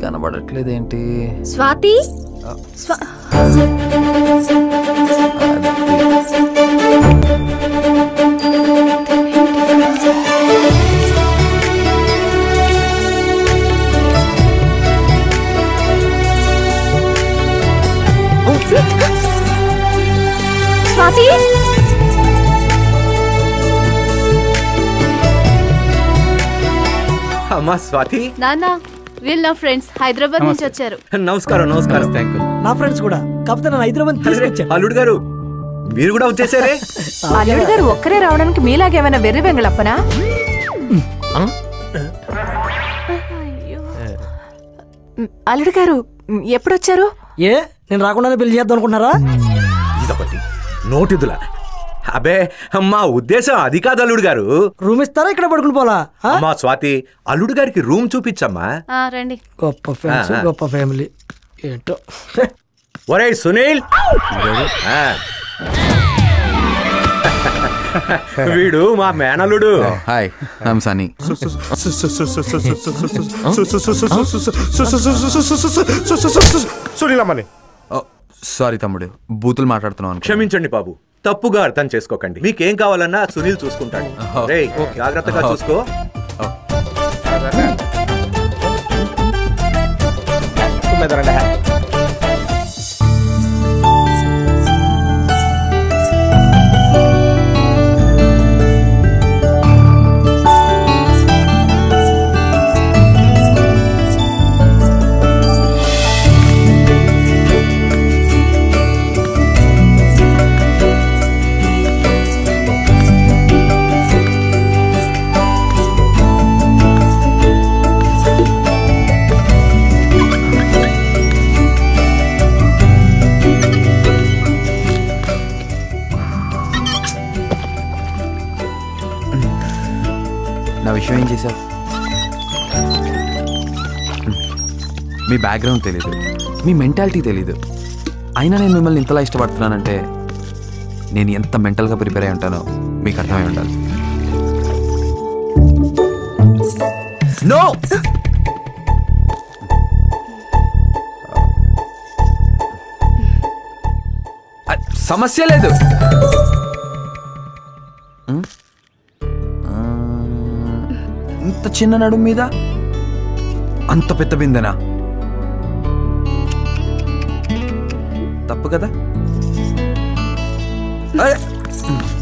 కనబడట్లేదేంటి స్వాతి స్వా స్వాతి అమ్మా స్వాతి నాన్న వీళ్ళు నా ఫ్రెండ్స్ హైదరాబాద్ నుంచి వచ్చారు నమస్కారం నమస్కారం థ్యాంక్ యూ నా ఫ్రెండ్స్ కూడా కాకపోతే నన్ను హైదరాబాద్ తీసుకొచ్చాను అల్లుడు గారు మీరు కూడా వచ్చేసారే అల్లుడు గారు ఒక్కరే రావడానికి మీలాగేమైనా వెర్రి వెంగళప్పనా మ్, అల్లుడు గారు మ్, ఎప్పుడొచ్చారు ఏ నేను రాకుండానే పెళ్లి చేద్దాం అనుకుంటున్నారా ఇదొకటి నోటిదుల అబే మా ఉద్దేశం అది కాదు అల్లుడు గారు రూమ్ ఇస్తారా ఇక్కడ పడుకుని పోలా ఆ? అమ్మా స్వాతి అల్లుడు గారికి రూమ్ చూపించమ్మా ఆ, రండి గొప్ప ఫ్రెండ్స్ ఆ, ఆ. గొప్ప ఫ్యామిలీ ఏంటో ఒరే సునీల్ ఆ. వీడు మా మేనల్లుడు హాయ్ ఐమ్ సనీ సునీలమ్మని సారీ తమ్ముడు బూతులు మాట్లాడుతున్నాను అనుకో. క్షమించండి బాబు తప్పుగా అర్థం చేసుకోకండి మీకేం కావాలన్నా సునీల్ చూసుకుంటాడు రేయ్, జాగ్రత్తగా చూసుకో నా విషయం ఏం చేశావు మీ బ్యాక్గ్రౌండ్ తెలీదు మీ మెంటాలిటీ తెలీదు అయినా నేను మిమ్మల్ని ఇంతలా ఇష్టపడుతున్నానంటే నేను ఎంత మెంటల్గా ప్రిపేర్ అయి ఉంటానో మీకు అర్థమై ఉండాలి నో సమస్య లేదు ఉమ్. ఆ, ఇంత చిన్న నడుము మీద అంత పెద్ద బిందెనా తప్పు కదా అరే!